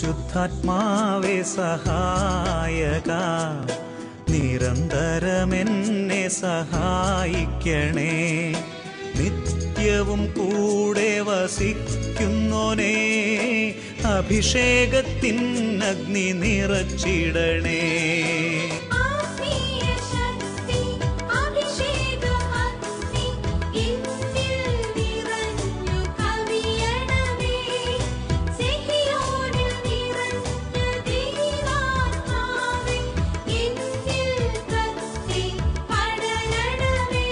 പരിശുദ്ധാത്മാവേ സഹായക നിരന്തരമെന്നെ സഹായിക്കണേ നിത്യവും കൂടെ വസിക്കുന്നോനേ അഭിഷേകത്തിൻ അഗ്നി നിറച്ചിടണേ ആത്മീയ ശക്തി അഭിഷേകമഗ്നി എന്നിൽ നിറഞ്ഞു കവിയണമേ സിഹിയോനിൽ നിറഞ്ഞ ദൈവാത്മാവേ എന്നിൽ കത്തി പടരണമേ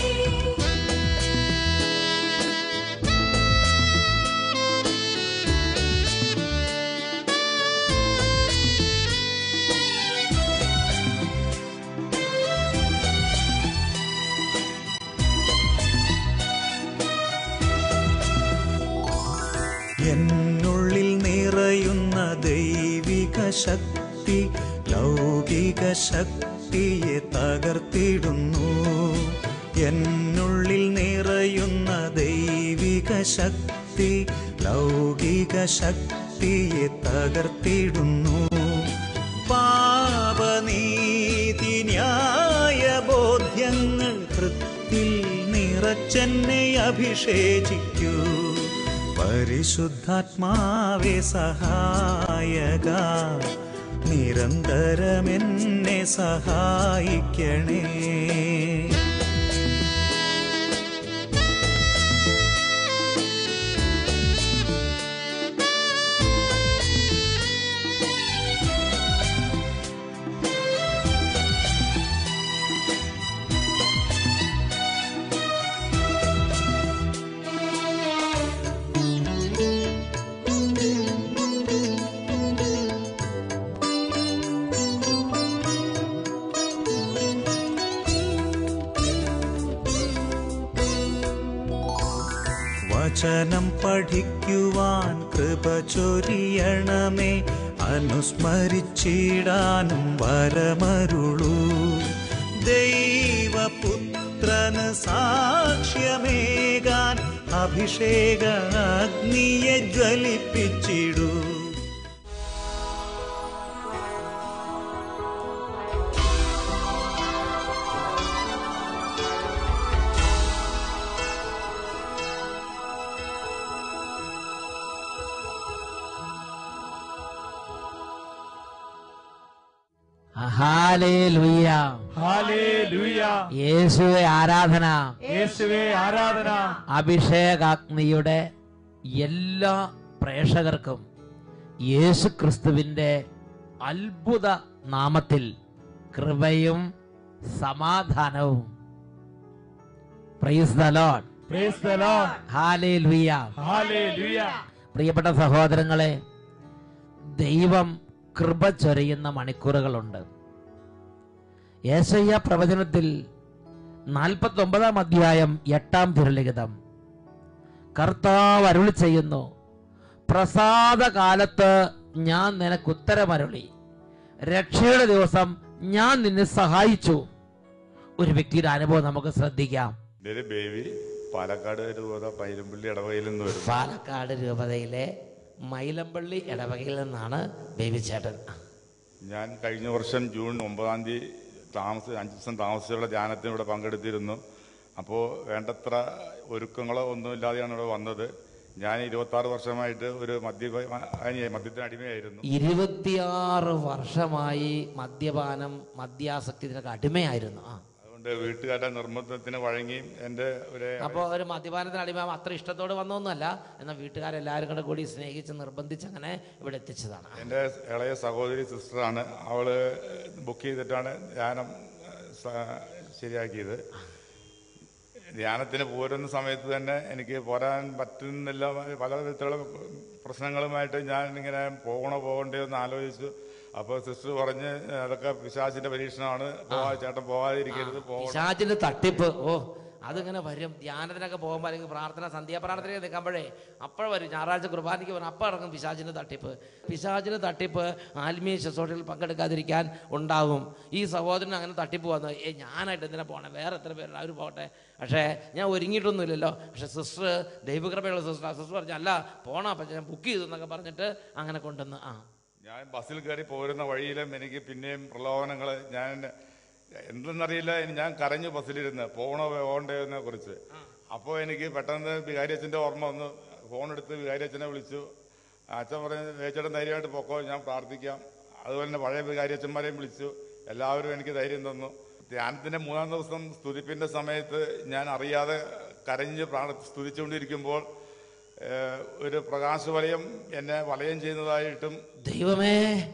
എന്നുള്ളിൽ നിറയുന്ന ദൈവിക ശക്തി ലൗകിക ശക്തിയെ തകർത്തിടുന്നു എന്നുള്ളിൽ നിറയുന്ന ദൈവിക ശക്തി ലൗകിക ശക്തിയെ തകർത്തിടുന്നു പാപനീതി ന്യായ ബോധ്യങ്ങൾ ഹൃത്തിൽ നിറച്ചെന്നെ അഭിഷേചിക്കൂ പരിശുദ്ധാത്മാവേ സഹായക നിരന്തരമെന്നെ സഹായിക്കണേ വചനം പഠിക്കുവാൻ കൃപ ചൊരിയണമേ അനുസ്മരിച്ചിടാനും വരമരുളൂ ദൈവപുത്രന് സാക്ഷ്യമേകാൻ അഭിഷേക അഗ്നിയെ ജ്വലിപ്പിച്ചിടൂ ഹാലേലുയ്യ ഹാലേലൂയ യേശുവെ ആരാധന യേശുവേ ആരാധന അഭിഷേകാഗ്നിയുടെ എല്ലാ പ്രേക്ഷകർക്കും യേശു ക്രിസ്തുവിൻ്റെ അത്ഭുത നാമത്തിൽ കൃപയും സമാധാനവും praise the lord praise the lord ഹാലേലുയ്യ ഹാലേലൂയ പ്രിയപ്പെട്ട സഹോദരങ്ങളെ ദൈവം കൃപ ചൊരിയുന്ന മണിക്കൂറുകളുണ്ട് യേശയ്യ പ്രവചനത്തിൽ നാൽപ്പത്തി ഒമ്പതാം അധ്യായം എട്ടാം തിരുലിഖിതം കർത്താവ് അരുളി ചെയ്യുന്നു പ്രസാദ കാലത്ത് ഞാൻ നിനക്ക് ഉത്തരമരുളി രക്ഷയുടെ ദിവസം ഞാൻ നിന്നെ സഹായിച്ചു ഒരു വ്യക്തിയുടെ അനുഭവം നമുക്ക് ശ്രദ്ധിക്കാം എൻ്റെ ഒരു ബേബി പാലക്കാട് രൂപത പൈരമ്പള്ളി ഇടവകയിൽ നിന്ന് വരുന്നു പാലക്കാട് രൂപതയിലെ മൈലമ്പള്ളി ഇടവകയിൽ നിന്നാണ് ബേബി ചേട്ടൻ ഞാൻ കഴിഞ്ഞ വർഷം ജൂൺ ഒമ്പതാം തീയതി താമസ അഞ്ച് ദിവസം താമസിച്ചുള്ള ധ്യാനത്തിന് ഇവിടെ പങ്കെടുത്തിരുന്നു അപ്പോൾ വേണ്ടത്ര ഒരുക്കങ്ങളോ ഒന്നുമില്ലാതെയാണ് ഇവിടെ വന്നത് ഞാൻ ഇരുപത്താറ് വർഷമായിട്ട് ഒരു മദ്യപാനി മദ്യത്തിന് അടിമയായിരുന്നു ഇരുപത്തിയാറ് വർഷമായി മദ്യപാനം മദ്യാസക്തി ഇതിനൊക്കെ അടിമയായിരുന്നു ആ അതുകൊണ്ട് വീട്ടുകാരുടെ നിർബന്ധത്തിന് വഴങ്ങിയും എൻ്റെ ഒരു അപ്പോൾ ഒരു മദ്യപാനത്തിന് അടിമ അത്ര ഇഷ്ടത്തോട് വന്നൊന്നുമല്ല എന്നാൽ വീട്ടുകാരെല്ലാവരും കൂടെ കൂടി സ്നേഹിച്ച് നിർബന്ധിച്ച് അങ്ങനെ ഇവിടെ എത്തിച്ചതാണ് എൻ്റെ ഇളയ സഹോദരി സിസ്റ്ററാണ് അവള് ബുക്ക് ചെയ്തിട്ടാണ് ധ്യാനം സ- ശരിയാക്കിയത് ധ്യാനത്തിന് പോരുന്ന സമയത്ത് തന്നെ എനിക്ക് പോരാൻ പറ്റുന്നില്ല പല വിധത്തിലുള്ള പ്രശ്നങ്ങളുമായിട്ട് ഞാൻ ഇങ്ങനെ പോകണോ പോകണ്ടോ എന്ന് ആലോചിച്ചു അപ്പോൾ സിസ്റ്റർ പറഞ്ഞ് അതൊക്കെ പിശാചിന്റെ പരീക്ഷണമാണ് പോവാ ചേട്ടൻ പോകാതിരിക്കരുത് പോകണം പിശാചിന്റെ തട്ടിപ്പ് ഓ അതിങ്ങനെ വരും ധ്യാനത്തിനൊക്കെ പോകുമ്പോൾ അല്ലെങ്കിൽ പ്രാർത്ഥന സന്ധ്യാപ്രാർത്ഥനയൊക്കെ നിൽക്കുമ്പോഴേ അപ്പോഴും വരും ഞായറാഴ്ച കുർബാനയ്ക്ക് വരും അപ്പോൾ ഇറങ്ങും പിശാചിൻ്റെ തട്ടിപ്പ് പിശാചിൻ്റെ തട്ടിപ്പ് ആത്മീയ ശുശ്രൂഷയിൽ പങ്കെടുക്കാതിരിക്കാൻ ഉണ്ടാകും ഈ സഹോദരൻ അങ്ങനെ തട്ടിപ്പ് വന്നു ഏ ഞാനായിട്ട് എന്തിനാ പോകണേ വേറെ എത്ര പേരുണ്ട് അവർ പോകട്ടെ പക്ഷേ ഞാൻ ഒരുങ്ങിയിട്ടൊന്നുമില്ലല്ലോ പക്ഷേ സിസ്റ്റർ ദൈവകൃപയുള്ള സിസ്റ്റർ സിസ്റ്റർ പറഞ്ഞു അല്ല പോണം അപ്പം ഞാൻ ബുക്ക് ചെയ്തു എന്നൊക്കെ പറഞ്ഞിട്ട് അങ്ങനെ കൊണ്ടുവന്ന് ആ ഞാൻ ബസ്സിൽ കയറി പോരുന്ന വഴിയിലും എനിക്ക് പിന്നെയും പ്രലോഭനങ്ങൾ ഞാൻ എന്തെന്നറിയില്ല ഇനി ഞാൻ കരഞ്ഞു ബസ്സിലിരുന്ന് പോകണോ പോകണ്ടേതിനെ കുറിച്ച് അപ്പോൾ എനിക്ക് പെട്ടെന്ന് വികാരി അച്ഛൻ്റെ ഓർമ്മ വന്നു ഫോൺ എടുത്ത് വികാരി അച്ഛനെ വിളിച്ചു അച്ഛൻ പറഞ്ഞു വേച്ചേട്ടൻ ധൈര്യമായിട്ട് പൊക്കോ ഞാൻ പ്രാർത്ഥിക്കാം അതുപോലെ തന്നെ പഴയ വികാരി അച്ഛന്മാരെയും വിളിച്ചു എല്ലാവരും എനിക്ക് ധൈര്യം തന്നു ധ്യാനത്തിൻ്റെ മൂന്നാം ദിവസം സ്തുതിപ്പിൻ്റെ സമയത്ത് ഞാൻ അറിയാതെ കരഞ്ഞ് പ്രാർത്ഥ സ്തുതിച്ചുകൊണ്ടിരിക്കുമ്പോൾ ഏഹ്, ഒരു പ്രകാശവലയം എന്നെ വലയം ചെയ്യുന്നതായിട്ടും ദൈവമേ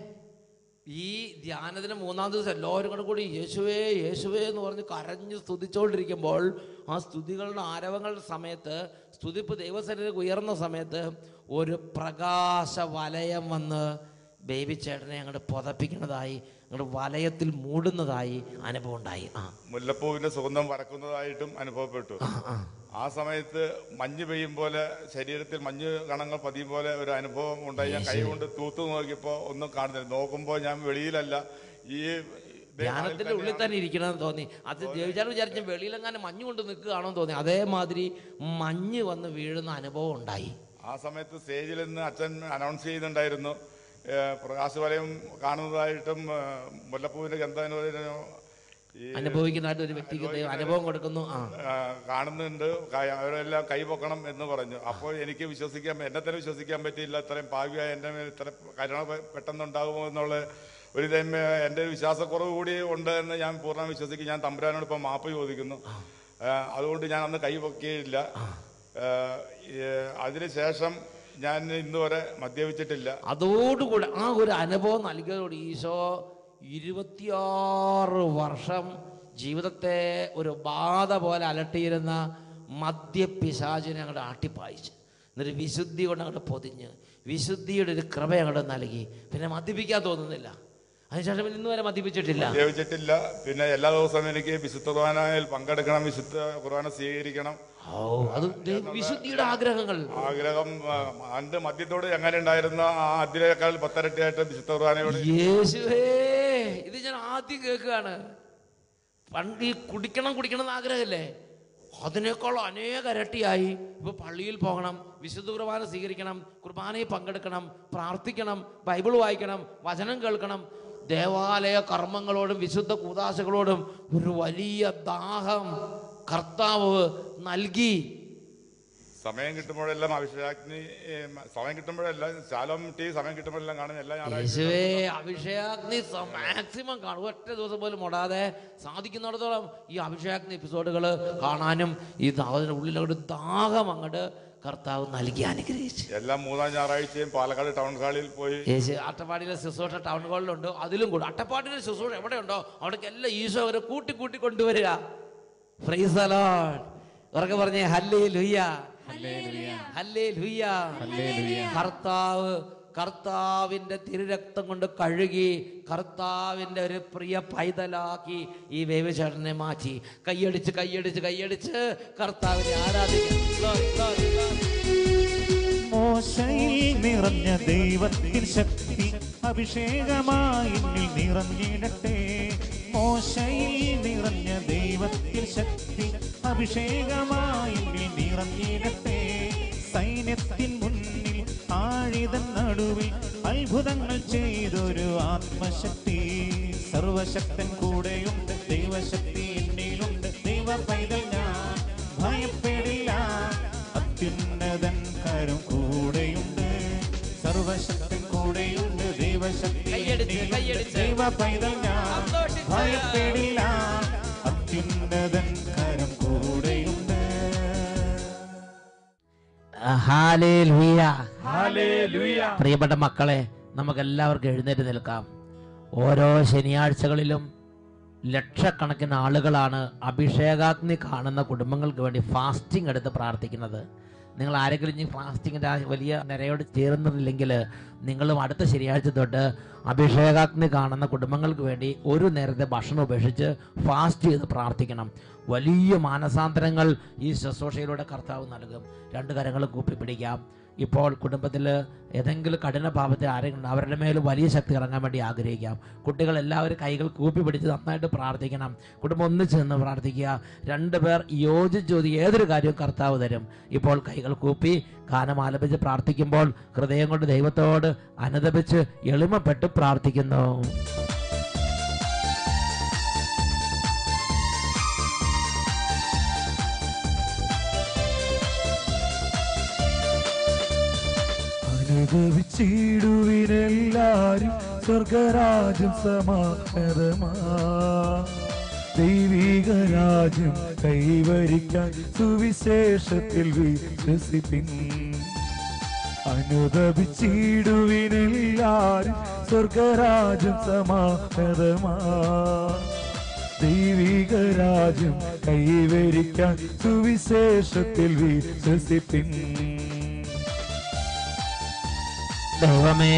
ഈ ധ്യാനത്തിന് മൂന്നാം ദിവസം എല്ലാവരും കൂടെ കൂടി യേശുവേ യേശുവേ എന്ന് പറഞ്ഞ് കരഞ്ഞ് സ്തുതിച്ചുകൊണ്ടിരിക്കുമ്പോൾ ആ സ്തുതികളുടെ ആരവങ്ങളുടെ സമയത്ത് സ്തുതിപ്പ് ദൈവസന്നിധിക്ക് ഉയർന്ന സമയത്ത് ഒരു പ്രകാശ വലയം വന്ന് ബേബി ചേട്ടനെ അങ്ങോട്ട് പുതപ്പിക്കുന്നതായി അങ്ങോട്ട് വലയത്തിൽ മൂടുന്നതായി അനുഭവം ഉണ്ടായി ആ മുല്ലപ്പൂവിന്റെ സുഗന്ധം വരക്കുന്നതായിട്ടും അനുഭവപ്പെട്ടു ആ ആ ആ സമയത്ത് മഞ്ഞ് പെയ്യും പോലെ ശരീരത്തിൽ മഞ്ഞ് കണങ്ങൾ പതിയും പോലെ ഒരു അനുഭവം ഉണ്ടായി ഞാൻ കൈ കൊണ്ട് തൂത്ത് നോക്കിയപ്പോൾ ഒന്നും കാണുന്നില്ല നോക്കുമ്പോൾ ഞാൻ വെളിയിലല്ല ഈ ഇതേ ധ്യാനത്തിന്റെ ഉള്ളിൽ തന്നെ ഇരിക്കണമെന്ന് തോന്നി അത് ജയിച്ചാൽ വിചാരിച്ച വെളിയിലെങ്ങാനും മഞ്ഞ് കൊണ്ട് നിൽക്കുകയാണോ എന്ന് തോന്നി അതേമാതിരി മഞ്ഞ് വന്ന് വീഴുന്ന അനുഭവം ഉണ്ടായി ആ സമയത്ത് സ്റ്റേജിൽ നിന്ന് അച്ഛൻ അനൗൺസ് ചെയ്യുന്നുണ്ടായിരുന്നു ഏഹ്, പ്രകാശവലയം കാണുന്നതായിട്ടും ഏഹ്, മുല്ലപ്പൂവിന്റെ ഗന്ധാനുഭവത്തിനും ഈ അനുഭവിക്കുന്നതായിട്ട് ഒരു വ്യക്തിക്ക് ദൈവം അനുഭവം കൊടുക്കുന്നു ആ ആ, കാണുന്നുണ്ട് കൈ- അവരെല്ലാം കൈ പൊക്കണം എന്ന് പറഞ്ഞു അപ്പോൾ എനിക്ക് വിശ്വസിക്കാൻ എന്നെ തന്നെ വിശ്വസിക്കാൻ പറ്റിയില്ല ഇത്രയും ഭാഗ്യമായി എൻ്റെ മേൽ ഇത്ര കരുണ പെ- പെട്ടെന്നുണ്ടാകുമോ എന്നുള്ള ഒരു ഇതേ എൻ്റെ ഒരു വിശ്വാസക്കുറവ് കൂടി ഉണ്ട് എന്ന് ഞാൻ പൂർണ്ണ വിശ്വസിക്കും ഞാൻ തമ്പുരാനോട് ഇപ്പം മാപ്പ് ചോദിക്കുന്നു ആ, അതുകൊണ്ട് ഞാൻ അന്ന് കൈ പൊക്കിയില്ല ആ, ഈ, അതിനുശേഷം ഞാൻ ഇന്ന് വരെ മദ്യപിച്ചിട്ടില്ല അതോടുകൂടെ ആ ഒരു അനുഭവം നൽകിയതോട് ഈശോ ഇരുപത്തിയാറ് വർഷം ജീവിതത്തെ ഒരു ബാധ പോലെ അലട്ടിയിരുന്ന മദ്യപിശാചിനെ അങ്ങോട്ട് ആട്ടിപ്പായിച്ച് എന്നിട്ട് വിശുദ്ധി കൊണ്ട് അങ്ങോട്ട് പൊതിഞ്ഞ് വിശുദ്ധിയുടെ ഒരു കൃപ അങ്ങോട്ട് നൽകി പിന്നെ മദ്യപിക്കാൻ തോന്നുന്നില്ല അതിനുശേഷം പിന്നെ ഇന്ന് വരെ മദ്യപിച്ചിട്ടില്ല മദ്യപിച്ചിട്ടില്ല പിന്നെ എല്ലാ ദിവസവും എനിക്ക് വിശുദ്ധ കുർബാനയിൽ പങ്കെടുക്കണം വിശുദ്ധ കുർബാന സ്വീകരിക്കണം ഓ അത് ദൈവ- വിശുദ്ധിയുടെ ആഗ്രഹങ്ങൾ ആഗ്രഹം ആ, അന്റെ മദ്യത്തോട് എങ്ങനെ ഉണ്ടായിരുന്ന ആ അതിനേക്കാൾ പത്തരട്ടിയായിട്ട് വിശുദ്ധ കുർബാനയോട് യേശുവേ ഇത് ഞാൻ ആദ്യം കേൾക്കുകയാണ് പണ്ട് ഈ കുടിക്കണം കുടിക്കണം എന്ന് ആഗ്രഹമില്ലേ അതിനേക്കാൾ അനേക ഇരട്ടിയായി ഇപ്പൊ പള്ളിയിൽ പോകണം വിശുദ്ധ കുർബാന സ്വീകരിക്കണം കുർബാനയിൽ പങ്കെടുക്കണം പ്രാർത്ഥിക്കണം ബൈബിൾ വായിക്കണം വചനം കേൾക്കണം ദേവാലയ കർമ്മങ്ങളോടും വിശുദ്ധ കൂതാശകളോടും ഒരു വലിയ ദാഹം കർത്താവ് നൽകി സമയം കിട്ടുമ്പോഴെല്ലാം അഭിഷേകാഗ്നി ഏ, സമയം കിട്ടുമ്പോഴെല്ലാം ശാലം ടീ സമയം കിട്ടുമ്പോഴെല്ലാം കാണുന്ന എല്ലാ ഞായറാഴ്ച യേശുവേ അഭിഷേകാഗ്നി മാക്സിമം കാണും ഒറ്റ ദിവസം പോലും മുടാതെ സാധിക്കുന്നിടത്തോളം ഈ അഭിഷേകാഗ്നി എപ്പിസോഡുകൾ കാണാനും ഈ അതിൻ്റെ ഉള്ളിലൊരു ദാഹം അങ്ങോട്ട് കർത്താവ് നൽകി അനുഗ്രഹിച്ചു എല്ലാ മൂന്നാം ഞായറാഴ്ചയും പാലക്കാട് ടൗൺ ഹാളിൽ പോയി യേശു അട്ടപ്പാടിയിലെ ശുശ്രൂഷ ടൗൺ ഹാളിലുണ്ട് അതിലും കൂടെ അട്ടപ്പാടിയിലെ ശുശ്രൂഷ എവിടെയുണ്ടോ അവിടേക്ക് എല്ലാം ഈശോ അവരെ കൂട്ടി കൂട്ടി കൊണ്ടുവരിക ഫ്രൈസ് അലോൺ ഉറക്കെ പറഞ്ഞേ ഹല്ലേ ലുയ്യ ഹല്ലേ ലുയ്യ കർത്താവ് കർത്താവിന്റെ തിരുരക്തം കൊണ്ട് കഴുകി കർത്താവിന്റെ ഒരു പ്രിയ പൈതലാക്കി ഈ വേവചേട്ടനെ മാറ്റി കൈയടിച്ച് കൈയടിച്ച് കൈയടിച്ച് കർത്താവിനെ ആരാധിക്കാം Glory, glory, glory. മോശയിൽ നിറഞ്ഞ ദൈവത്തിൻ ശക്തി അഭിഷേകമായി എന്നിൽ നിറഞ്ഞിടട്ടെ മോശയിൽ നിറഞ്ഞ ദൈവത്തിൻ ശക്തി അഭിഷേകമായി എന്നിൽ നിറഞ്ഞിടട്ടെ സൈന്യത്തിൻ മുന്നിൽ ആഴിതൻ നടുവിൽ അത്ഭുതങ്ങൾ ചെയ്തൊരു ആത്മശക്തി സർവശക്തൻ കൂടെയുണ്ട് ദൈവശക്തി എന്നിലുണ്ട് ദൈവ പൈതൽ ഞാൻ ഭയപ്പെടില്ല അത്യുന്നതൻ കരം കൂടെയുണ്ട് സർവശക്തൻ കൂടെയുണ്ട് ദൈവശക്തി കൈയടിച്ച്, എന്നിലുണ്ട്. കൈയടിച്ച്. ദൈവ പൈതൽ ഞാൻ സന്തോഷിച്ച്. ഭയപ്പെടില്ല അത്യുന്നതൻ കരം കൂടെയുണ്ട് ഹാലേലൂയ ഹല്ലേലൂയ പ്രിയപ്പെട്ട മക്കളെ നമുക്ക് എല്ലാവർക്കും എഴുന്നേറ്റ് നിൽക്കാം ഓരോ ശനിയാഴ്ചകളിലും ലക്ഷക്കണക്കിന് ആളുകളാണ് അഭിഷേകാഗ്നി കാണുന്ന കുടുംബങ്ങൾക്ക് വേണ്ടി ഫാസ്റ്റിംഗ് എടുത്ത് പ്രാർത്ഥിക്കുന്നത് നിങ്ങൾ ആരെങ്കിലും ഇനി ഫാസ്റ്റിങ്ങിൻ്റെ ആ വലിയ നിരയോട് ചേരുന്നില്ലെങ്കിൽ നിങ്ങളും അടുത്ത ശനിയാഴ്ച തൊട്ട് അഭിഷേകാഗ്നി കാണുന്ന കുടുംബങ്ങൾക്ക് വേണ്ടി ഒരു നേരത്തെ ഭക്ഷണം ഉപേക്ഷിച്ച് ഫാസ്റ്റ് ചെയ്ത് പ്രാർത്ഥിക്കണം വലിയ മാനസാന്തരങ്ങൾ ഈ ശുശ്രൂഷയിലൂടെ കർത്താവ് നൽകും രണ്ട് കരങ്ങൾ കൂപ്പി പിടിക്കാം ഇപ്പോൾ കുടുംബത്തിൽ ഏതെങ്കിലും കഠിന പാപത്തിൽ ആരെങ്കിലും അവരുടെ മേൽ വലിയ ശക്തി ഇറങ്ങാൻ വേണ്ടി ആഗ്രഹിക്കാം കുട്ടികൾ എല്ലാവരും കൈകൾ കൂപ്പി പിടിച്ച് നന്നായിട്ട് പ്രാർത്ഥിക്കണം കുടുംബം ഒന്നിച്ച് നിന്ന് പ്രാർത്ഥിക്കുക രണ്ട് പേർ യോജിച്ചോതി ഏതൊരു കാര്യവും കർത്താവ് തരും ഇപ്പോൾ കൈകൾ കൂപ്പി ഗാനം ആലപിച്ച് പ്രാർത്ഥിക്കുമ്പോൾ ഹൃദയം കൊണ്ട് ദൈവത്തോട് അനുദപിച്ച് എളിമപ്പെട്ട് പ്രാർത്ഥിക്കുന്നു അനുഭവിച്ചിടുവിനെല്ലാരും സ്വർഗരാജ്യം സമാനതമാ ദൈവിക രാജ്യം കൈവരിക്കാൻ സുവിശേഷത്തിൽ വിശ്വസിപ്പിൻ അനുഭവിച്ചിടുവിനെല്ലാരും സ്വർഗരാജ്യം സമാനതമാ ദൈവിക രാജ്യം കൈവരിക്കാൻ സുവിശേഷത്തിൽ വിശ്വസിപ്പിൻ ദൈവമേ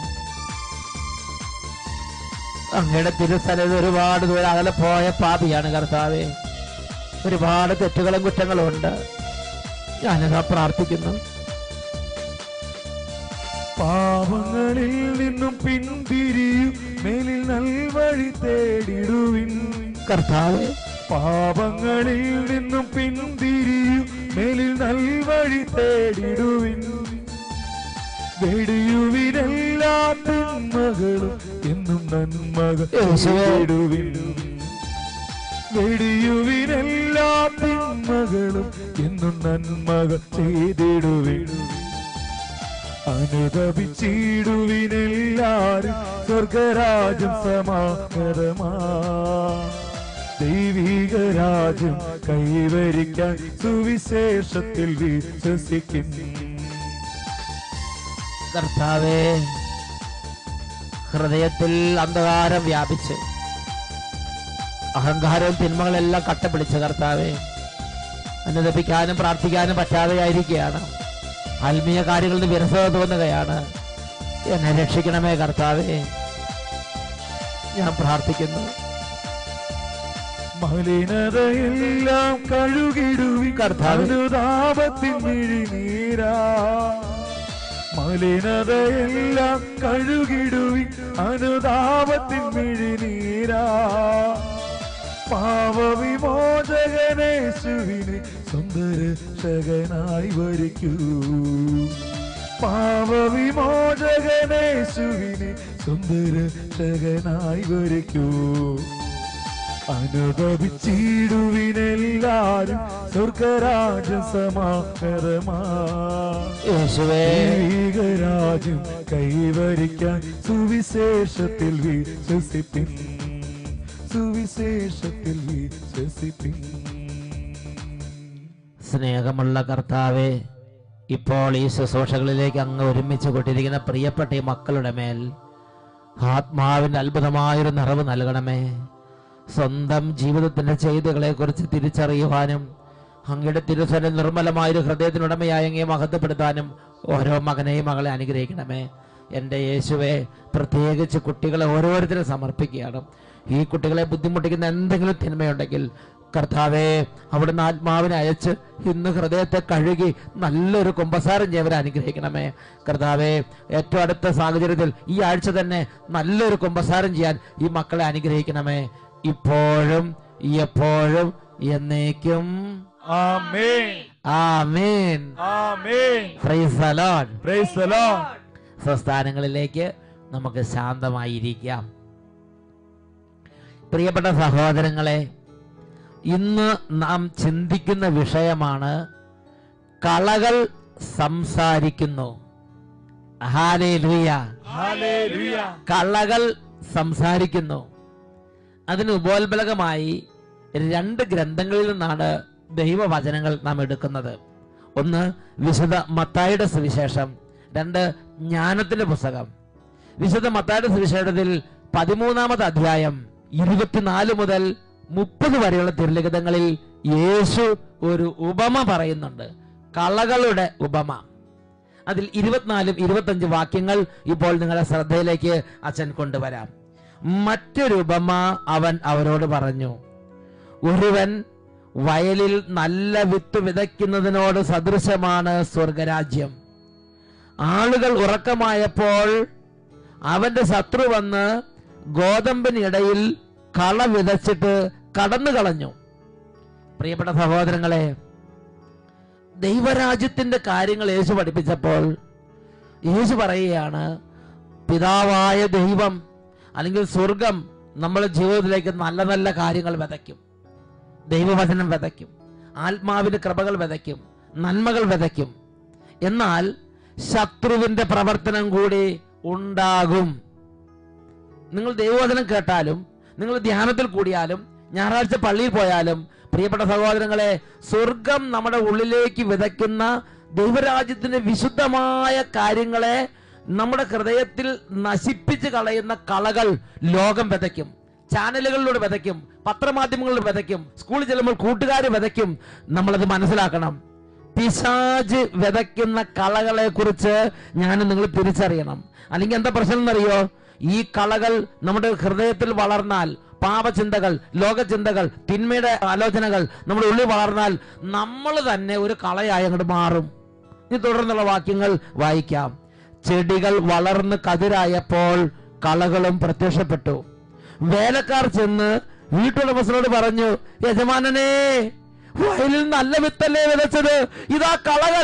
അങ്ങയുടെ തിരുസ്ഥലത്ത് ഒരുപാട് ദൂരം അകലെ പോയ പാപിയാണ് കർത്താവേ ഒരുപാട് തെറ്റുകളും കുറ്റങ്ങളും ഉണ്ട് ഞാനിതാ പ്രാർത്ഥിക്കുന്നു പാവങ്ങളിൽ നിന്നും പിന്തിരിയും മേലിൽ നൽവഴി തേടിടുവിൻ കർത്താവേ പാപങ്ങളിൽ നിന്നും പിന്തിരിയും മേലിൽ നൽവഴി തേടിടുവിൻ വെടിയുവിനെല്ലാ തിന്മകളും എന്നും നന്മകൾ യേശുവേ. തേടിടുവിൻ വെടിയുവിനെല്ലാ തിന്മകളും എന്നും നന്മകൾ ചെയ്തിടുവിൻ അനുദപിച്ചിടുവിനെല്ലാരും സ്വർഗരാജ്യം സമാഗതമാ ദൈവിക രാജ്യം കൈവരിക്കാൻ സുവിശേഷത്തിൽ വിശ്വസിക്കുന്നു കർത്താവേ ഹൃദയത്തിൽ അന്ധകാരം വ്യാപിച്ച് അഹങ്കാരവും തിന്മകളെല്ലാം കട്ടപിടിച്ച കർത്താവേ അനുദപിക്കാനും പ്രാർത്ഥിക്കാനും പറ്റാതെയായിരിക്കുകയാണ് ആത്മീയ കാര്യങ്ങളിൽ വിരസത തോന്നുകയാണ് എന്നെ രക്ഷിക്കണമേ കർത്താവേ ഞാൻ പ്രാർത്ഥിക്കുന്നു മലിനതയെല്ലാം കഴുകിടുവി കർത്താവേ. അനുതാപത്തിൻ മിഴിനീരാ മലിനതയെല്ലാം കഴുകിടുവി അനുതാപത്തിൻ മിഴിനീരാ പാവവിമോചകനേശുവിനെ സുന്ദരക്ഷകനായി വരിക്കൂ പാവവിമോചകനേശുവിനെ സുന്ദരക്ഷകനായി വരിക്കൂ അനുഭവിച്ചിടുവിനെല്ലാരും സ്വർഗരാജ്യം സമാകരമാ യേശുവേ ദൈവികരാജ്യം കൈവരിക്കാൻ സുവിശേഷത്തിൽ വിശ്വസിപ്പിൻ സുവിശേഷത്തിൽ വിശ്വസിപ്പിൻ സ്നേഹമുള്ള കർത്താവെ ഇപ്പോൾ ഈ ശുശ്രൂഷകളിലേക്ക് അങ്ങ് ഒരുമിച്ച് കൊണ്ടിരിക്കുന്ന പ്രിയപ്പെട്ട ഈ മക്കളുടെ മേൽ ആത്മാവിൻ്റെ അത്ഭുതമായൊരു നിറവ് നൽകണമേ സ്വന്തം ജീവിതത്തിന്റെ ചെയ്തികളെ കുറിച്ച് തിരിച്ചറിയുവാനും അങ്ങയുടെ തിരുസന നിർമ്മലമായൊരു ഹൃദയത്തിനുടമയായ അങ്ങയെ മഹത്വപ്പെടുത്താനും ഓരോ മകനെയും മകളെ അനുഗ്രഹിക്കണമേ എൻ്റെ യേശുവെ പ്രത്യേകിച്ച് കുട്ടികളെ ഓരോരുത്തരും സമർപ്പിക്കുകയാണ് ഈ കുട്ടികളെ ബുദ്ധിമുട്ടിക്കുന്ന എന്തെങ്കിലും തിന്മയുണ്ടെങ്കിൽ കർത്താവെ അവിടുന്ന് ആത്മാവിനെ അയച്ച് ഇന്ന് ഹൃദയത്തെ കഴുകി നല്ലൊരു കുമ്പസാരം ചെയ്യവരെ അനുഗ്രഹിക്കണമേ കർത്താവെ ഏറ്റവും അടുത്ത സാഹചര്യത്തിൽ ഈ ആഴ്ച തന്നെ നല്ലൊരു കുമ്പസാരം ചെയ്യാൻ ഈ മക്കളെ അനുഗ്രഹിക്കണമേ ഇപ്പോഴും എപ്പോഴും എന്നേക്കും ആമേൻ ആമേൻ ആമേൻ praise the lord praise the lord സ്വസ്ഥാനങ്ങളിലേക്ക് നമുക്ക് ശാന്തമായിരിക്കാം പ്രിയപ്പെട്ട സഹോദരങ്ങളെ ഇന്ന് നാം ചിന്തിക്കുന്ന വിഷയമാണ് കളകൾ സംസാരിക്കുന്നു ഹാലേലൂയ ഹല്ലേലൂയ കളകൾ സംസാരിക്കുന്നു അതിന് ഉപോത്ബലകമായി രണ്ട് ഗ്രന്ഥങ്ങളിൽ നിന്നാണ് ദൈവവചനങ്ങൾ നാം എടുക്കുന്നത് ഒന്ന് വിശുദ്ധ മത്തായുടെ സുവിശേഷം രണ്ട് ജ്ഞാനത്തിന്റെ പുസ്തകം വിശുദ്ധ മത്തായുടെ സുവിശേഷത്തിൽ പതിമൂന്നാമത് അധ്യായം ഇരുപത്തിനാല് മുതൽ മുപ്പത് വരെയുള്ള തിരുലിഖിതങ്ങളിൽ യേശു ഒരു ഉപമ പറയുന്നുണ്ട് കളകളുടെ ഉപമ അതിൽ ഇരുപത്തിനാലും ഇരുപത്തഞ്ച് വാക്യങ്ങൾ ഇപ്പോൾ നിങ്ങളുടെ ശ്രദ്ധയിലേക്ക് അച്ഛൻ കൊണ്ടുവരാം മറ്റൊരു ഉപമ അവൻ അവരോട് പറഞ്ഞു ഒരുവൻ വയലിൽ നല്ല വിത്ത് വിതയ്ക്കുന്നതിനോട് സദൃശമാണ് സ്വർഗരാജ്യം ആളുകൾ ഉറക്കമായപ്പോൾ അവന്റെ ശത്രു വന്ന് ഗോതമ്പിനിടയിൽ കള വിതച്ചിട്ട് കടന്നു കളഞ്ഞു പ്രിയപ്പെട്ട സഹോദരങ്ങളെ ദൈവരാജ്യത്തിന്റെ കാര്യങ്ങൾ യേശു പഠിപ്പിച്ചപ്പോൾ യേശു പറയുകയാണ് പിതാവായ ദൈവം അല്ലെങ്കിൽ സ്വർഗം നമ്മുടെ ജീവിതത്തിലേക്ക് നല്ല നല്ല കാര്യങ്ങൾ വിതയ്ക്കും ദൈവവചനം വിതയ്ക്കും ആത്മാവിന്റെ കൃപകൾ വിതയ്ക്കും നന്മകൾ വിതയ്ക്കും എന്നാൽ ശത്രുവിന്റെ പ്രവർത്തനം കൂടി ഉണ്ടാകും നിങ്ങൾ ദൈവവചനം കേട്ടാലും നിങ്ങൾ ധ്യാനത്തിൽ കൂടിയാലും ഞായറാഴ്ച പള്ളിയിൽ പോയാലും പ്രിയപ്പെട്ട സഹോദരങ്ങളെ സ്വർഗം നമ്മുടെ ഉള്ളിലേക്ക് വിതയ്ക്കുന്ന ദൈവരാജ്യത്തിന്റെ വിശുദ്ധമായ കാര്യങ്ങളെ നമ്മുടെ ഹൃദയത്തിൽ നശിപ്പിച്ച് കളയുന്ന കളകൾ ലോകം വിതയ്ക്കും ചാനലുകളിലൂടെ വിതയ്ക്കും പത്രമാധ്യമങ്ങളിലൂടെ വിതയ്ക്കും സ്കൂളിൽ ചെല്ലുമ്പോൾ കൂട്ടുകാർ വിതയ്ക്കും നമ്മളത് മനസ്സിലാക്കണം പിശാജ് വിതയ്ക്കുന്ന കളകളെ കുറിച്ച് ഞാൻ നിങ്ങൾ തിരിച്ചറിയണം അല്ലെങ്കിൽ എന്താ പ്രശ്നം എന്നറിയോ ഈ കളകൾ നമ്മുടെ ഹൃദയത്തിൽ വളർന്നാൽ പാപചിന്തകൾ ലോകചിന്തകൾ തിന്മയുടെ ആലോചനകൾ നമ്മുടെ ഉള്ളിൽ വളർന്നാൽ നമ്മൾ തന്നെ ഒരു കളയായി അങ്ങോട്ട് മാറും ഇനി തുടർന്നുള്ള വാക്യങ്ങൾ വായിക്കാം ചെടികൾ വളർന്ന് കതിരായപ്പോൾ കളകളും പ്രത്യക്ഷപ്പെട്ടു വേലക്കാർ ചെന്ന് വീട്ടുടമസ്ഥനോട് പറഞ്ഞു യജമാനനെ വയലിൽ നല്ല വിത്തല്ലേ വിതച്ചത് ഇതാ കളകൾ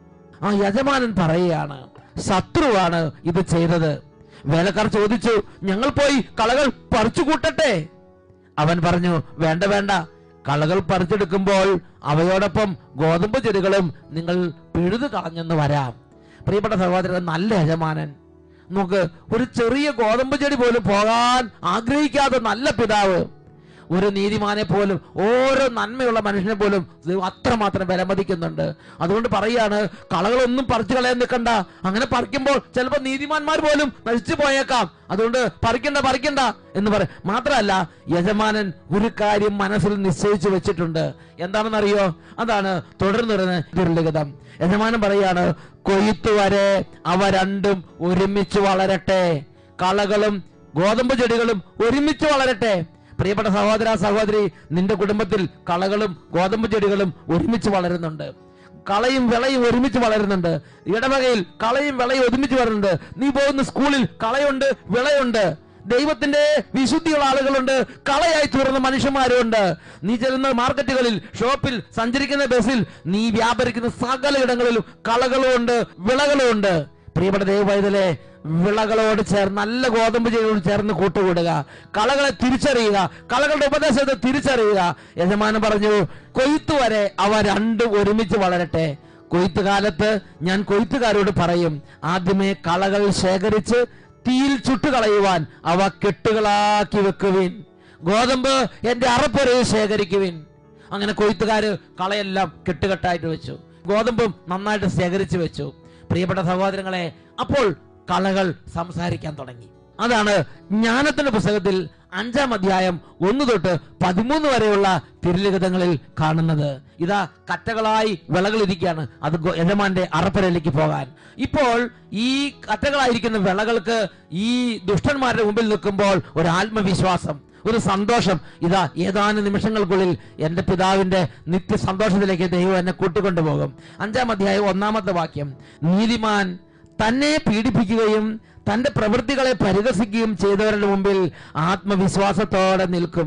ആ യജമാനൻ പറയുകയാണ് ശത്രുവാണ് ഇത് ചെയ്തത് വേലക്കാർ ചോദിച്ചു ഞങ്ങൾ പോയി കളകൾ പറിച്ചു കൂട്ടട്ടെ അവൻ പറഞ്ഞു വേണ്ട വേണ്ട കളകൾ പറിച്ചെടുക്കുമ്പോൾ അവയോടൊപ്പം ഗോതമ്പ് ചെടികളും നിങ്ങൾ പിഴുതു കളഞ്ഞെന്ന് വരാം പ്രിയപ്പെട്ട സഹോദരൻ നല്ല യജമാനൻ നമുക്ക് ഒരു ചെറിയ ഗോതമ്പ് ചെടി പോലും പോകാൻ ആഗ്രഹിക്കാത്ത നല്ല പിതാവ് ഒരു നീതിമാനെ പോലും ഓരോ നന്മയുള്ള മനുഷ്യനെ പോലും ദൈവം അത്രമാത്രം വിലമതിക്കുന്നുണ്ട് അതുകൊണ്ട് പറയാണ് കളകളൊന്നും പറിച്ചു കളയാൻ നിൽക്കണ്ട അങ്ങനെ പറിക്കുമ്പോൾ ചിലപ്പോൾ നീതിമാന്മാർ പോലും നശിച്ചു പോയേക്കാം അതുകൊണ്ട് പറിക്കണ്ട പറിക്കണ്ട എന്ന് പറയും മാത്രമല്ല യജമാനൻ ഒരു കാര്യം മനസ്സിൽ നിശ്ചയിച്ചു വെച്ചിട്ടുണ്ട് എന്താണെന്നറിയോ അതാണ് തുടർന്ന് വരുന്ന ദുർലിഖിതം യജമാനൻ പറയാണ് കൊയ്ത്തു വരെ അവ രണ്ടും ഒരുമിച്ച് വളരട്ടെ കളകളും ഗോതമ്പ് ചെടികളും ഒരുമിച്ച് വളരട്ടെ പ്രിയപ്പെട്ട സഹോദര സഹോദരി നിന്റെ കുടുംബത്തിൽ കളകളും ഗോതമ്പ് ചെടികളും ഒരുമിച്ച് വളരുന്നുണ്ട് കളയും വിളയും ഒരുമിച്ച് വളരുന്നുണ്ട് ഇടവകയിൽ കളയും വിളയും ഒരുമിച്ച് വരുന്നുണ്ട് നീ പോകുന്ന സ്കൂളിൽ കളയുണ്ട് വിളയുണ്ട് ദൈവത്തിന്റെ വിശുദ്ധിയുള്ള ആളുകളുണ്ട് കളയായി തീർന്ന മനുഷ്യന്മാരുണ്ട് നീ ചെല്ലുന്ന മാർക്കറ്റുകളിൽ ഷോപ്പിൽ സഞ്ചരിക്കുന്ന ബസ്സിൽ നീ വ്യാപരിക്കുന്ന സകല ഇടങ്ങളിലും കളകളും ഉണ്ട് വിളകളും ഉണ്ട് പ്രിയപ്പെട്ട ദൈവവൈതലെ വിളകളോട് ചേർന്ന് നല്ല ഗോതമ്പ് ചെടിയോട് ചേർന്ന് കൂട്ടുകൂടുക കളകളെ തിരിച്ചറിയുക കളകളുടെ ഉപദേശത്തെ തിരിച്ചറിയുക യജമാനൻ പറഞ്ഞു കൊയ്ത്തു വരെ അവ രണ്ടും ഒരുമിച്ച് വളരട്ടെ കൊയ്ത്ത് കാലത്ത് ഞാൻ കൊയ്ത്തുകാരോട് പറയും ആദ്യമേ കളകൾ ശേഖരിച്ച് തീയിൽ ചുട്ടുകളയുവാൻ അവ കെട്ടുകളാക്കി വെക്കുവിൻ ഗോതമ്പ് എന്റെ അറപ്പുരയിൽ ശേഖരിക്കുവിൻ അങ്ങനെ കൊയ്ത്തുകാര് കളയെല്ലാം കെട്ടുകെട്ടായിട്ട് വെച്ചു ഗോതമ്പും നന്നായിട്ട് ശേഖരിച്ചു വെച്ചു പ്രിയപ്പെട്ട സഹോദരങ്ങളെ അപ്പോൾ കളകൾ സംസാരിക്കാൻ തുടങ്ങി അതാണ് ജ്ഞാനത്തിന്റെ പുസ്തകത്തിൽ അഞ്ചാം അധ്യായം ഒന്ന് തൊട്ട് പതിമൂന്ന് വരെയുള്ള തിരുലിഖിതങ്ങളിൽ കാണുന്നത് ഇതാ കറ്റകളായി വിളകൾ ഇരിക്കുകയാണ് അത് ഗോ- യജമാന്റെ അറപ്പരയിലേക്ക് പോകാൻ ഇപ്പോൾ ഈ കറ്റകളായിരിക്കുന്ന വിളകൾക്ക് ഈ ദുഷ്ടന്മാരുടെ മുമ്പിൽ നിൽക്കുമ്പോൾ ഒരു ആത്മവിശ്വാസം ഒരു സന്തോഷം ഇതാ ഏതാനും നിമിഷങ്ങൾക്കുള്ളിൽ എൻ്റെ പിതാവിന്റെ നിത്യ സന്തോഷത്തിലേക്ക് ദൈവം എന്നെ കൂട്ടിക്കൊണ്ടുപോകും അഞ്ചാം അധ്യായം ഒന്നാമത്തെ വാക്യം നീതിമാൻ തന്നെ പീഡിപ്പിക്കുകയും തന്റെ പ്രവൃത്തികളെ പരിഹസിക്കുകയും ചെയ്തവരുടെ മുമ്പിൽ ആത്മവിശ്വാസത്തോടെ നിൽക്കും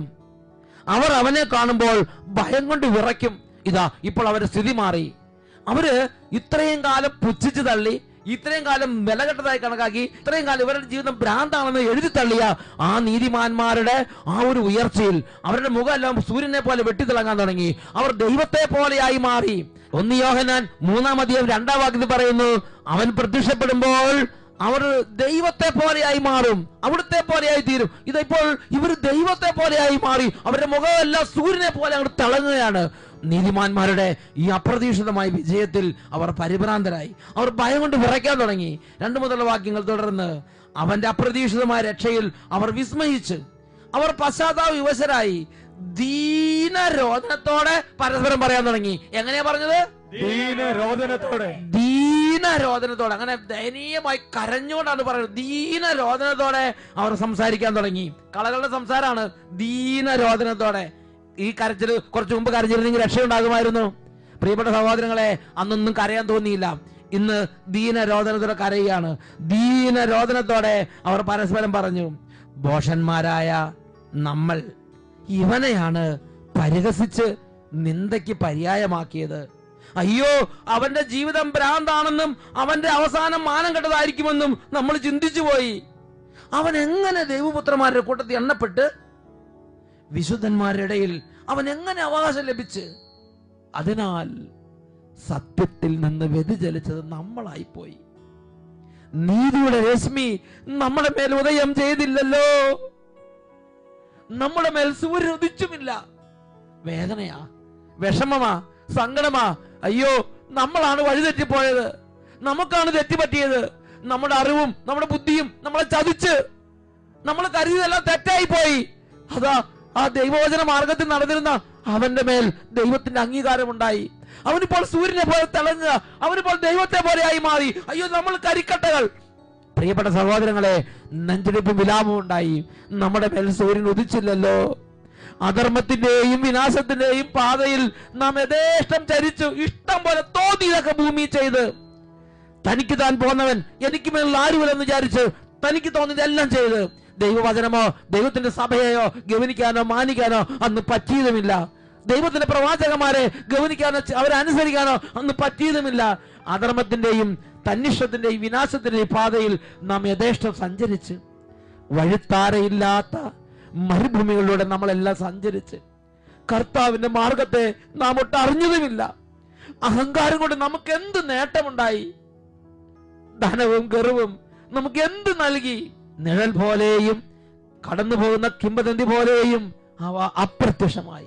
അവർ അവനെ കാണുമ്പോൾ ഭയം കൊണ്ട് വിറയ്ക്കും ഇതാ ഇപ്പോൾ അവരുടെ സ്ഥിതി മാറി അവര് ഇത്രയും കാലം പുച്ഛിച്ചു തള്ളി ഇത്രയും കാലം വിലകെട്ടതായി കണക്കാക്കി ഇത്രയും കാലം ഇവരുടെ ജീവിതം ഭ്രാന്താണെന്ന് എഴുതി തള്ളിയ ആ നീതിമാന്മാരുടെ ആ ഒരു ഉയർച്ചയിൽ അവരുടെ മുഖമെല്ലാം സൂര്യനെ പോലെ വെട്ടിത്തിളങ്ങാൻ തുടങ്ങി അവർ ദൈവത്തെ പോലെയായി മാറി ഒന്ന് യോഹനാൻ മൂന്നാം അധികം രണ്ടാം വാക്യത്തിൽ പറയുന്നു അവൻ പ്രത്യക്ഷപ്പെടുമ്പോൾ അവർ ദൈവത്തെ പോലെയായി മാറും അവിടുത്തെ പോലെയായി തീരും ഇതിപ്പോൾ ഇവർ ദൈവത്തെ പോലെയായി മാറി അവരുടെ മുഖമെല്ലാം സൂര്യനെ പോലെ അങ്ങോട്ട് തിളങ്ങുകയാണ് നീതിമാന്മാരുടെ ഈ അപ്രതീക്ഷിതമായ വിജയത്തിൽ അവർ പരിഭ്രാന്തരായി അവർ ഭയം കൊണ്ട് വിറയ്ക്കാൻ തുടങ്ങി രണ്ടു മുതലുള്ള വാക്യങ്ങൾ തുടർന്ന് അവന്റെ അപ്രതീക്ഷിതമായ രക്ഷയിൽ അവർ വിസ്മയിച്ച് അവർ പശ്ചാത്താപ വിവശരായി ദീനരോധനത്തോടെ പരസ്പരം പറയാൻ തുടങ്ങി എങ്ങനെയാ പറഞ്ഞത് ദീനരോധനത്തോടെ ദീനരോധനത്തോടെ അങ്ങനെ ദയനീയമായി കരഞ്ഞുകൊണ്ടാണ് പറയുന്നത് ദീനരോധനത്തോടെ അവർ സംസാരിക്കാൻ തുടങ്ങി കളകളുടെ സംസാരമാണ് ദീനരോധനത്തോടെ ഈ കരച്ചിൽ കുറച്ചു മുമ്പ് കരഞ്ഞിരുന്നെങ്കിൽ രക്ഷയുണ്ടാകുമായിരുന്നു പ്രിയപ്പെട്ട സഹോദരങ്ങളെ അന്നൊന്നും കരയാൻ തോന്നിയില്ല ഇന്ന് ദീനരോധനത്തോടെ കരയുകയാണ് ദീനരോധനത്തോടെ അവർ പരസ്പരം പറഞ്ഞു ഭോഷന്മാരായ നമ്മൾ ഇവനെയാണ് പരിഹസിച്ച് നിന്ദയ്ക്ക് പര്യായമാക്കിയത് അയ്യോ അവന്റെ ജീവിതം ഭ്രാന്താണെന്നും അവന്റെ അവസാനം മാനം കെട്ടതായിരിക്കുമെന്നും നമ്മൾ ചിന്തിച്ചു പോയി അവൻ എങ്ങനെ ദൈവപുത്രന്മാരുടെ കൂട്ടത്തിൽ എണ്ണപ്പെട്ട് വിശുദ്ധന്മാരുടെ ഇടയിൽ അവൻ എങ്ങനെ അവകാശം ലഭിച്ച് അതിനാൽ സത്യത്തിൽ നിന്ന് വ്യതിചലിച്ചത് നമ്മളായിപ്പോയി നീതിയുടെ രശ്മി നമ്മുടെ മേൽ ഉദയം ചെയ്തില്ലല്ലോ നമ്മുടെ മേൽ സൂര്യൻ ഉദിച്ചുമില്ല വേദനയാ വിഷമമാ സങ്കടമാ അയ്യോ നമ്മളാണ് വഴിതെറ്റിപ്പോയത് നമുക്കാണ് തെറ്റുപറ്റിയത് നമ്മുടെ അറിവും നമ്മുടെ ബുദ്ധിയും നമ്മളെ ചതിച്ച് നമ്മൾ കരുതിയതെല്ലാം തെറ്റായി പോയി അതാ ആ ദൈവവചന മാർഗത്തിൽ നടന്നിരുന്ന അവന്റെ മേൽ ദൈവത്തിന്റെ അംഗീകാരമുണ്ടായി അവനിപ്പോൾ സൂര്യനെ പോലെ തിളങ്ങുക അവനിപ്പോൾ ദൈവത്തെ പോലെയായി മാറി അയ്യോ നമ്മൾ കരിക്കട്ടകൾ പ്രിയപ്പെട്ട സഹോദരങ്ങളെ നെഞ്ചെടുപ്പും വിലാപവും ഉണ്ടായി നമ്മുടെ മേൽ സൂര്യൻ ഉദിച്ചില്ലല്ലോ അധർമ്മത്തിന്റെയും വിനാശത്തിന്റെയും പാതയിൽ നാം യഥേഷ്ടം ചരിച്ചു ഇഷ്ടം പോലെ തോന്നിയതൊക്കെ ഭൂമി ചെയ്ത് തനിക്ക് താൻ പോന്നവൻ എനിക്ക് മേലുള്ള ആരുമില്ലെന്ന് വിചാരിച്ച് തനിക്ക് തോന്നിയതെല്ലാം ചെയ്ത് ദൈവവചനമോ ദൈവത്തിന്റെ സഭയെയോ ഗവനിക്കാനോ മാനിക്കാനോ അന്ന് പറ്റിയതുമില്ല ദൈവത്തിന്റെ പ്രവാചകന്മാരെ ഗവനിക്കാനോ ച- അവരെ അനുസരിക്കാനോ അന്ന് പറ്റിയതുമില്ല അധർമ്മത്തിന്റെയും തന്നിഷ്ടത്തിന്റെയും വിനാശത്തിന്റെയും പാതയിൽ നാം യഥേഷ്ടം സഞ്ചരിച്ച് വഴിത്താരയില്ലാത്ത മരുഭൂമികളിലൂടെ നമ്മളെല്ലാം സഞ്ചരിച്ച് കർത്താവിന്റെ മാർഗത്തെ നാം ഒട്ട് അറിഞ്ഞതുമില്ല അഹങ്കാരം കൊണ്ട് നമുക്ക് എന്ത് നേട്ടമുണ്ടായി ധനവും ഗർവും നമുക്ക് എന്ത് നൽകി നിഴൽ പോലെയും കടന്നു പോകുന്ന കിംബദന്തി പോലെയും അവ അപ്രത്യക്ഷമായി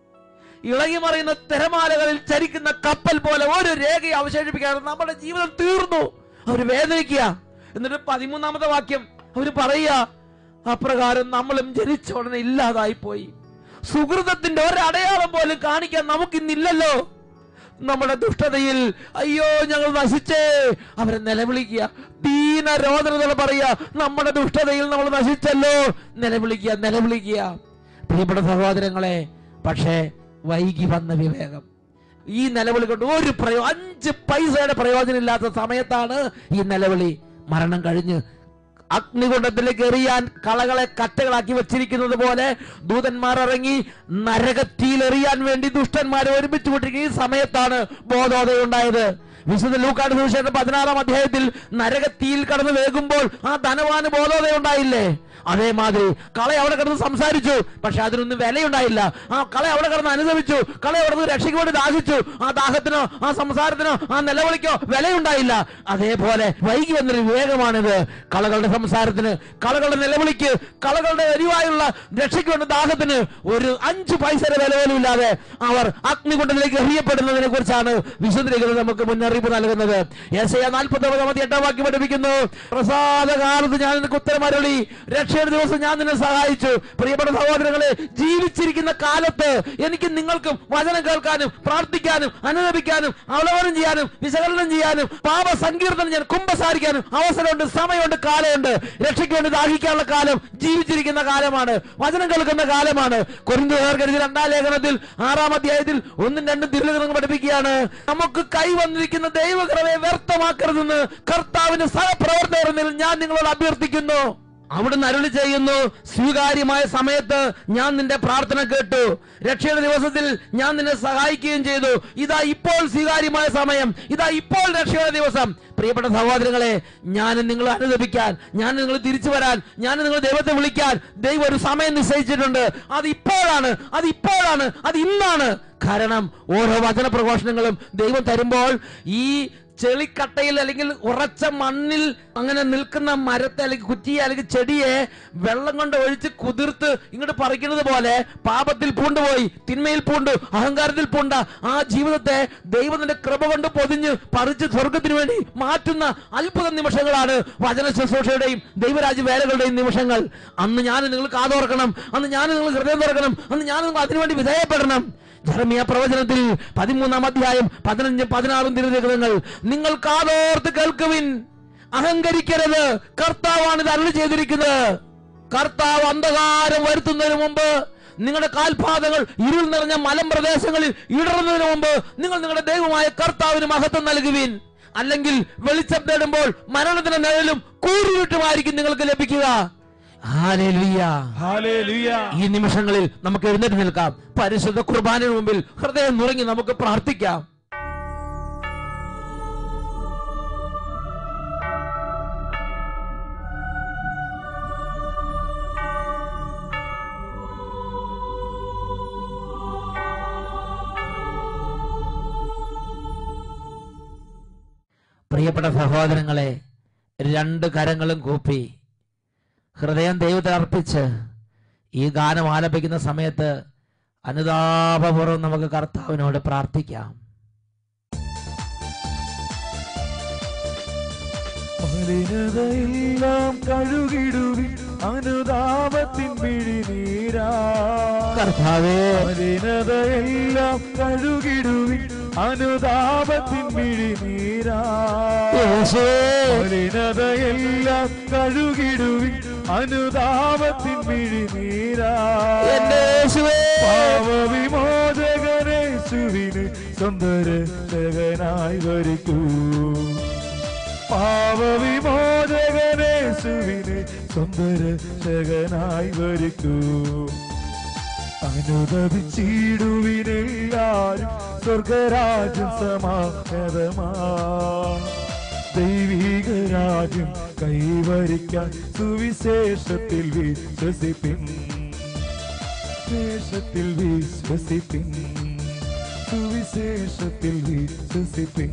ഇളകി മറിയുന്ന തിരമാലകളിൽ ചരിക്കുന്ന കപ്പൽ പോലെ ഒരു രേഖയെ അവശേഷിപ്പിക്കാതെ നമ്മുടെ ജീവിതം തീർന്നു അവർ വേദനിക്കുക എന്നിട്ട് പതിമൂന്നാമത്തെ വാക്യം അവർ പറയുക അപ്രകാരം നമ്മളും ജനിച്ച ഉടനെ ഇല്ലാതായി പോയി സുഹൃതത്തിന്റെ ഒരടയാളം പോലും കാണിക്കാൻ നമുക്കിന്നില്ലല്ലോ നമ്മുടെ ദുഷ്ടതയിൽ അയ്യോ ഞങ്ങൾ നശിച്ചേ അവരെ നിലവിളിക്കുക ദീനരോധനത്തോടെ പറയുക നമ്മുടെ ദുഷ്ടതയിൽ നമ്മൾ നശിച്ചല്ലോ നിലവിളിക്കുക നിലവിളിക്കുക പ്രിയപ്പെട്ട സഹോദരങ്ങളെ പക്ഷേ വൈകി വന്ന വിവേകം ഈ നിലവിളി കൊണ്ട് ഒരു പ്രയോ അഞ്ച് പൈസയുടെ പ്രയോജനം ഇല്ലാത്ത സമയത്താണ് ഈ നിലവിളി മരണം കഴിഞ്ഞ് അഗ്നികുണ്ടത്തിലേക്ക് എറിയാൻ കളകളെ കറ്റകളാക്കി വെച്ചിരിക്കുന്നത് പോലെ ദൂതന്മാർ ഇറങ്ങി നരകത്തിയിൽ എറിയാൻ വേണ്ടി ദുഷ്ടന്മാരെ ഒരുമിച്ച് വിട്ടിരിക്കുന്ന ഈ സമയത്താണ് ബോധോദയം ഉണ്ടായത് വിശുദ്ധ ലൂക്കാട് സുവിശേഷം പതിനാറാം അധ്യായത്തിൽ നരകത്തിയിൽ കടന്ന് വേകുമ്പോൾ ആ ധനവാന് ബോധോദയം ഉണ്ടായില്ലേ അതേമാതിരി കള അവിടെ കിടന്ന് സംസാരിച്ചു പക്ഷെ അതിനൊന്നും വിലയുണ്ടായില്ല ആ കള അവിടെ കിടന്ന് അനുഭവിച്ചു കള അവിടെ നിന്ന് രക്ഷയ്ക്ക് വേണ്ടി ദാഹിച്ചു ആ ദാഹത്തിനോ ആ സംസാരത്തിനോ ആ നിലവിളിക്കോ വിലയുണ്ടായില്ല അതേപോലെ വൈകി വന്നൊരു വിവേകമാണിത് കളകളുടെ സംസാരത്തിന് കളകളുടെ നിലവിളിക്ക് കളകളുടെ എരിവായുള്ള രക്ഷയ്ക്ക് വേണ്ട ദാഹത്തിന് ഒരു അഞ്ച് പൈസയുടെ വില പോലും ഇല്ലാതെ അവർ അഗ്നികുണ്ടത്തിലേക്ക് എറിയപ്പെടുന്നതിനെ കുറിച്ചാണ് വിശുദ്ധ നമുക്ക് മുന്നറിയിപ്പ് നൽകുന്നത് ഏശയ നാൽപ്പത്തി ഒമ്പതാമത്തെ എട്ടാം വാക്യം പഠിപ്പിക്കുന്നു പ്രസാദ കാലത്ത് ഞാൻ നിനക്ക് ഉത്തരമരുളി രക്ഷയുടെ ദിവസം ഞാൻ നിന്നെ സഹായിച്ചു പ്രിയപ്പെട്ട സഹോദരങ്ങളെ ജീവിച്ചിരിക്കുന്ന കാലത്ത് എനിക്ക് നിങ്ങൾക്കും വചനം കേൾക്കാനും പ്രാർത്ഥിക്കാനും അനുദപിക്കാനും അവലോകനം ചെയ്യാനും വിശകലനം ചെയ്യാനും പാപ സങ്കീർത്തനം ചെയ്യാൻ കുമ്പസാരിക്കാനും അവസരമുണ്ട് സമയമുണ്ട് കാലമുണ്ട് രക്ഷയ്ക്ക് വേണ്ടി ദാഹിക്കാനുള്ള കാലം ജീവിച്ചിരിക്കുന്ന കാലമാണ് വചനം കേൾക്കുന്ന കാലമാണ് കൊരിന്തുകാർക്ക് രണ്ടാം ലേഖനത്തിൽ ആറാം അധ്യായത്തിൽ ഒന്നും രണ്ടും തിരുലിഖിതങ്ങൾ പഠിപ്പിക്കുകയാണ് നമുക്ക് കൈ വന്നിരിക്കുന്ന ദൈവകൃപയെ വ്യർത്ഥമാക്കരുതെന്ന് കർത്താവിന്റെ സഹപ്രവർത്തകർ എന്ന നിലയിൽ ഞാൻ നിങ്ങളോട് അഭ്യർത്ഥിക്കുന്നു അവിടുന്ന് അരുളി ചെയ്യുന്നു സ്വീകാര്യമായ സമയത്ത് ഞാൻ നിന്റെ പ്രാർത്ഥന കേട്ടു രക്ഷയുടെ ദിവസത്തിൽ ഞാൻ നിന്നെ സഹായിക്കുകയും ചെയ്തു ഇതാ ഇപ്പോൾ സ്വീകാര്യമായ സമയം ഇതാ ഇപ്പോൾ രക്ഷയുടെ ദിവസം പ്രിയപ്പെട്ട സഹോദരങ്ങളെ ഞാൻ നിങ്ങൾ അനുദപിക്കാൻ ഞാൻ നിങ്ങൾ തിരിച്ചു വരാൻ ഞാൻ നിങ്ങൾ ദൈവത്തെ വിളിക്കാൻ ദൈവം ഒരു സമയം നിശ്ചയിച്ചിട്ടുണ്ട് അത് ഇപ്പോഴാണ് അത് ഇപ്പോഴാണ് അത് ഇന്നാണ് കാരണം ഓരോ വചന പ്രഘോഷണങ്ങളും ദൈവം തരുമ്പോൾ ഈ ചെളിക്കട്ടയിൽ അല്ലെങ്കിൽ ഉറച്ച മണ്ണിൽ അങ്ങനെ നിൽക്കുന്ന മരത്തെ അല്ലെങ്കിൽ കുറ്റിയെ അല്ലെങ്കിൽ ചെടിയെ വെള്ളം കൊണ്ട് ഒഴിച്ച് കുതിർത്ത് ഇങ്ങോട്ട് പറിക്കുന്നത് പോലെ പാപത്തിൽ പൂണ്ടുപോയി തിന്മയിൽ പൂണ്ടു അഹങ്കാരത്തിൽ പൂണ്ട ആ ജീവിതത്തെ ദൈവത്തിന്റെ കൃപ കൊണ്ട് പൊതിഞ്ഞ് പറിച്ച് സ്വർഗത്തിന് വേണ്ടി മാറ്റുന്ന അത്ഭുത നിമിഷങ്ങളാണ് വചന ശുശ്രൂഷയുടെയും ദൈവരാജ്യ വേലകളുടെയും നിമിഷങ്ങൾ അന്ന് ഞാൻ നിങ്ങൾ കാതോർക്കണം അന്ന് ഞാൻ നിങ്ങൾ ഹൃദയം തുറക്കണം അന്ന് ഞാൻ നിങ്ങൾ അതിനുവേണ്ടി വിധേയപ്പെടണം ജർമിയ പ്രവചനത്തിൽ പതിമൂന്നാം അധ്യായം പതിനഞ്ചും പതിനാറും തിരുരകങ്ങൾ നിങ്ങൾ കാതോർത്ത് കേൾക്കുവിൻ അഹങ്കരിക്കരുത് കർത്താവാണ് ഇത് അരുളി ചെയ്തിരിക്കുന്നത് കർത്താവ് അന്ധകാരം വരുത്തുന്നതിന് മുമ്പ് നിങ്ങളുടെ കാൽപാദങ്ങൾ ഇരുൾ നിറഞ്ഞ മലമ്പ്രദേശങ്ങളിൽ ഇടറുന്നതിന് മുമ്പ് നിങ്ങൾ നിങ്ങളുടെ ദൈവമായ കർത്താവിന് മഹത്വം നൽകുവിൻ അല്ലെങ്കിൽ വെളിച്ചം തേടുമ്പോൾ മരണത്തിന്റെ നിഴലും കൂറിയിട്ടുമായിരിക്കും നിങ്ങൾക്ക് ലഭിക്കുക ഹാലേലുയ്യ. ഹല്ലേലൂയ ഈ നിമിഷങ്ങളിൽ നമുക്ക് എഴുന്നേറ്റ് നിൽക്കാം പരിശുദ്ധ കുർബാനയുടെ മുമ്പിൽ ഹൃദയം നുറങ്ങി നമുക്ക് പ്രാർത്ഥിക്കാം പ്രിയപ്പെട്ട സഹോദരങ്ങളെ രണ്ട് കരങ്ങളും കൂപ്പി ഹൃദയം ദൈവത്തിൽ അർപ്പിച്ച് ഈ ഗാനം ആലപിക്കുന്ന സമയത്ത് അനുതാപപൂർവ്വം നമുക്ക് കർത്താവിനോട് പ്രാർത്ഥിക്കാം മലിനതയെല്ലാം കഴുകിടുവിൻ അനുതാപത്തിൻ പിഴിനീരാ കർത്താവേ മലിനതയെല്ലാം കഴുകിടുവിൻ അനുതാപത്തിൻ പിഴിനീരാ യേശുവേ മലിനതയെല്ലാം കഴുകിടുവിൻ അനുതാപത്തിൻ പിഴിനീരാ എന്റെ യേശുവേ പാവവിമോചകനേശുവിന് സ്വന്തരക്ഷകനായി വരിക്കൂ പാവവിമോചകനേശുവിന് സ്വന്തരക്ഷകനായി വരിക്കൂ അനുദപിച്ചിടുവിനെല്ലാരും സ്വർഗരാജ്യം സമാഗതമാ ദൈവിക രാജ്യം കൈവരിക്കാൻ സുവിശേഷത്തിൽ വിശ്വസിപ്പിൻ സുവിശേഷത്തിൽ വിശ്വസിപ്പിൻ സുവിശേഷത്തിൽ വിശ്വസിപ്പിൻ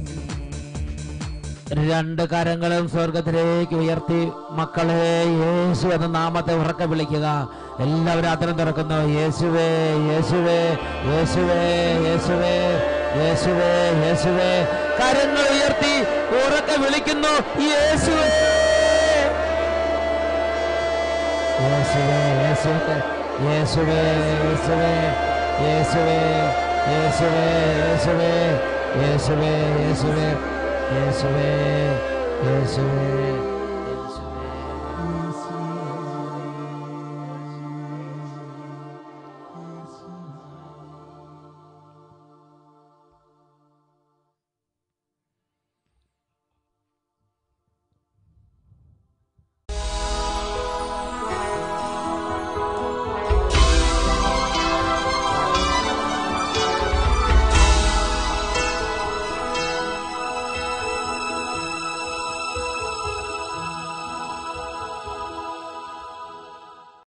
രണ്ട് കരങ്ങളും സ്വർഗത്തിലേക്ക് ഉയർത്തി മക്കളെ യേശു എന്ന നാമത്തെ ഉറക്കെ വിളിക്കുക എല്ലാവരും അത്തരം തുറക്കുന്നു യേശുവേ യേശുവേ യേശുവേ യേശുവേ യേശുവേ യേശുവേ കരങ്ങൾ ഉയർത്തി ഉറക്കെ വിളിക്കുന്നു യേശുവേ യേശുവേ യേശുവേ യേശുവേ യേശുവേ യേശുവേ യേശുവേ യേശുവേ യേശുവേ യേശുവേ യേശുവേ യേശുവേ